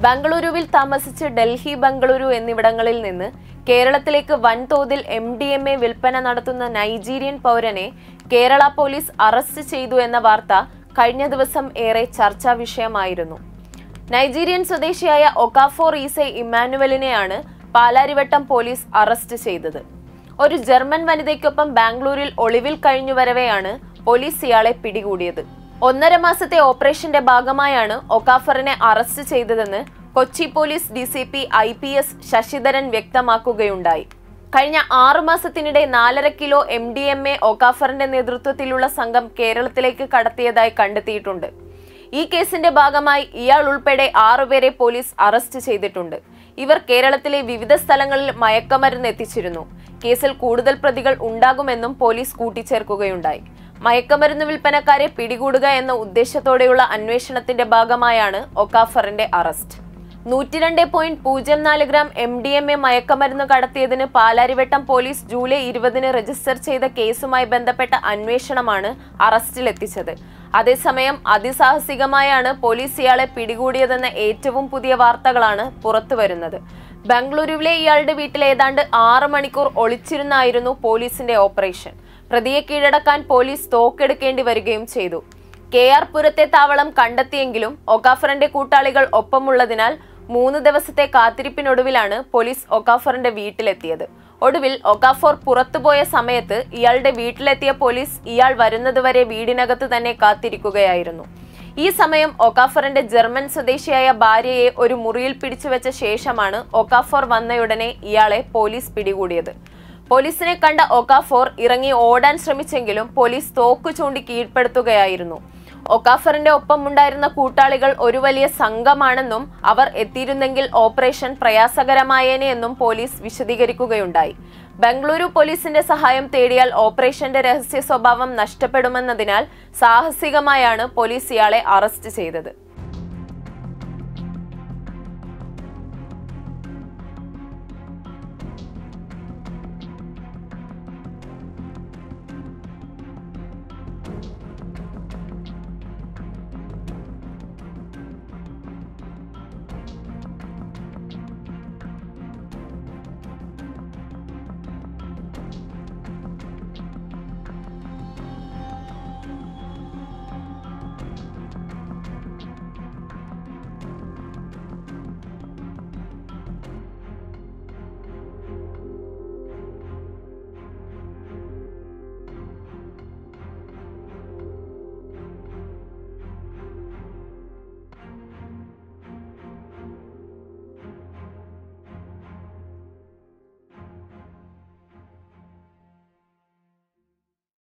ബംഗളൂരുവിൽ താമസിച്ച് ഡൽഹി ബംഗളൂരു എന്നിവിടങ്ങളിൽ നിന്ന് കേരളത്തിലേക്ക് വൻതോതിൽ എം ഡി എം എ വിൽപ്പന നടത്തുന്ന നൈജീരിയൻ പൗരനെ കേരള പോലീസ് അറസ്റ്റ് ചെയ്തു എന്ന വാർത്ത കഴിഞ്ഞ ദിവസം ഏറെ ചർച്ചാ വിഷയമായിരുന്നു നൈജീരിയൻ സ്വദേശിയായ ഒക്കാഫോർ ഈസെ ഇമ്മാനുവലിനെയാണ് പാലാരിവട്ടം പോലീസ് അറസ്റ്റ് ചെയ്തത് ഒരു ജർമ്മൻ വനിതയ്ക്കൊപ്പം ബാംഗ്ലൂരിൽ ഒളിവിൽ കഴിഞ്ഞു വരവെയാണ് പോലീസ് ഇയാളെ പിടികൂടിയത് ഒന്നര മാസത്തെ ഓപ്പറേഷന്റെ ഭാഗമായാണ് ഒക്കാഫറിനെ അറസ്റ്റ് ചെയ്തതെന്ന് Kochi police D C P I P S Sasidharan വ്യക്തമാക്കുകയുണ്ടായി കഴിഞ്ഞ ആറു മാസത്തിനിടെ നാലര kilo M D M A ഒക്കാഫറിന്റെ നേതൃത്വത്തിലുള്ള സംഘം കേരളത്തിലേക്ക് കടത്തിയതായി കണ്ടെത്തിയിട്ടുണ്ട് ഈ കേസിന്റെ ഭാഗമായി ഇയാൾ ഉൾപ്പെടെ ആറുപേരെ പോലീസ് അറസ്റ്റ് ചെയ്തിട്ടുണ്ട് ഇവർ കേരളത്തിലെ വിവിധ സ്ഥലങ്ങളിൽ മയക്കമരുന്ന് എത്തിച്ചിരുന്നു കേസിൽ കൂടുതൽ പ്രതികൾ ഉണ്ടാകുമെന്നും പോലീസ് കൂട്ടിച്ചേർക്കുകയുണ്ടായി മയക്കമരുന്ന് വിൽപ്പനക്കാരെ പിടികൂടുക എന്ന ഉദ്ദേശത്തോടെയുള്ള അന്വേഷണത്തിന്റെ ഭാഗമായാണ് ഒക്കാഫറിന്റെ അറസ്റ്റ് നൂറ്റിരണ്ട് പോയിന്റ് പൂജ്യം നാല് gram M D M A മയക്കമരുന്ന് കടത്തിയതിന് പാലാരിവട്ടം പോലീസ് ജൂലൈ ഇരുപതിന് രജിസ്റ്റർ ചെയ്ത കേസുമായി ബന്ധപ്പെട്ട അന്വേഷണമാണ് അറസ്റ്റിലെത്തിച്ചത് അതേസമയം അതിസാഹസികമായാണ് പോലീസ് ഇയാളെ പിടികൂടിയതെന്ന ഏറ്റവും പുതിയ വാർത്തകളാണ് പുറത്തുവരുന്നത് ബംഗളൂരുവിലെ ഇയാളുടെ വീട്ടിൽ ഏതാണ്ട് ആറ് മണിക്കൂർ ഒളിച്ചിരുന്നായിരുന്നു പോലീസിന്റെ ഓപ്പറേഷൻ പ്രതിയെ കീഴടക്കാൻ പോലീസ് തോക്കെടുക്കേണ്ടി വരികയും ചെയ്തു കെ ആർ പുരത്തെ താവളം കണ്ടെത്തിയെങ്കിലും ഒക്കാഫറിന്റെ കൂട്ടാളികൾ ഒപ്പമുള്ളതിനാൽ മൂന്ന് ദിവസത്തെ കാത്തിരിപ്പിനൊടുവിലാണ് പോലീസ് ഒക്കാഫറിന്റെ വീട്ടിലെത്തിയത് ഒടുവിൽ ഒക്കാഫോർ പുറത്തുപോയ സമയത്ത് ഇയാളുടെ വീട്ടിലെത്തിയ പോലീസ് ഇയാൾ വരുന്നതുവരെ വീടിനകത്ത് തന്നെ കാത്തിരിക്കുകയായിരുന്നു ഈ സമയം ഒക്കാഫറിന്റെ ജർമ്മൻ സ്വദേശിയായ ഭാര്യയെ ഒരു മുറിയിൽ പിടിച്ചു വെച്ച ശേഷമാണ് ഒക്കാഫോർ വന്നയുടനെ ഇയാളെ പോലീസ് പിടികൂടിയത് പോലീസിനെ കണ്ട ഒക്കാഫോർ ഇറങ്ങി ഓടാൻ ശ്രമിച്ചെങ്കിലും പോലീസ് തോക്കു ചൂണ്ടി കീഴ്പ്പെടുത്തുകയായിരുന്നു ഒക്കാഫറിന്റെ ഒപ്പമുണ്ടായിരുന്ന കൂട്ടാളികൾ ഒരു വലിയ സംഘമാണെന്നും അവർ എത്തിയിരുന്നെങ്കിൽ ഓപ്പറേഷൻ പ്രയാസകരമായേനെ എന്നും പോലീസ് വിശദീകരിക്കുകയുണ്ടായി ബംഗളൂരു പോലീസിന്റെ സഹായം തേടിയാൽ ഓപ്പറേഷന്റെ രഹസ്യ സ്വഭാവം നഷ്ടപ്പെടുമെന്നതിനാൽ സാഹസികമായാണ് പോലീസ് ഇയാളെ അറസ്റ്റ് ചെയ്തത്